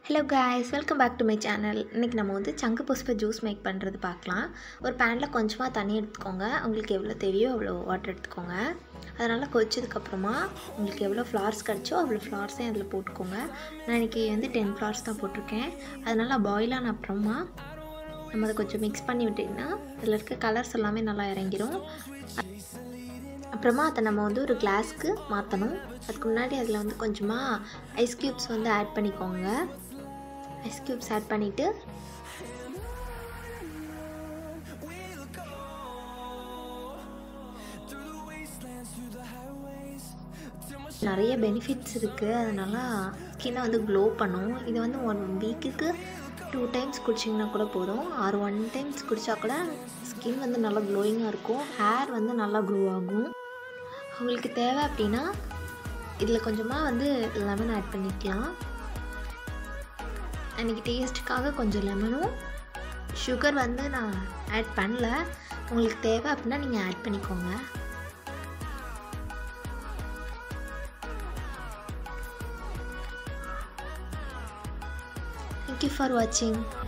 hello guys welcome back to my channel இன்றைக்கி நம்ம வந்து சங்கு புஷ்ப ஜூஸ் மேக் பண்ணுறது பார்க்கலாம் ஒரு பேனில் கொஞ்சமாக தண்ணி எடுத்துக்கோங்க உங்களுக்கு எவ்வளோ தேவையோ அவ்வளோ வாட்டர் எடுத்துக்கோங்க அதனால் கொதிச்சதுக்கப்புறமா உங்களுக்கு எவ்வளோ ஃப்ளார்ஸ் கிடச்சோ அவ்வளோ ஃப்ளார்ஸையும் அதில் போட்டுக்கோங்க நான் இன்றைக்கி வந்து டென் ஃப்ளார்ஸ் தான் போட்டிருக்கேன் அதனால் பாயில் ஆன அப்புறமா நம்ம அதை கொஞ்சம் மிக்ஸ் பண்ணி விட்டிங்கன்னா அதில் இருக்க கலர்ஸ் எல்லாமே நல்லா இறங்கிரும் அப்புறமா அதை நம்ம வந்து ஒரு கிளாஸ்க்கு மாற்றணும் அதுக்கு முன்னாடி அதில் வந்து கொஞ்சமாக ஐஸ் க்யூப்ஸ் வந்து ஆட் பண்ணிக்கோங்க ஐஸ் க்யூப்ஸ் ஆட் பண்ணிவிட்டு நிறைய பெனிஃபிட்ஸ் இருக்குது அதனால ஸ்கின்னை வந்து க்ளோ பண்ணும் இது வந்து ஒன் வீக்குக்கு டூ டைம்ஸ் குடிச்சிங்கன்னா கூட போதும் ஆறு ஒன் டைம்ஸ் குடித்தா கூட ஸ்கின் வந்து நல்லா க்ளோயிங்காக இருக்கும் ஹேர் வந்து நல்லா க்ளோ ஆகும் உங்களுக்கு தேவை அப்படின்னா இதில் கொஞ்சமாக வந்து லெமன் ஆட் பண்ணிக்கலாம் அன்றைக்கி டேஸ்ட்டுக்காக கொஞ்சம் லெமனும் சுகர் வந்து நான் ஆட் பண்ணல உங்களுக்கு தேவை அப்படின்னா நீங்கள் ஆட் பண்ணிக்கோங்க தேங்க்யூ ஃபார் வாட்சிங்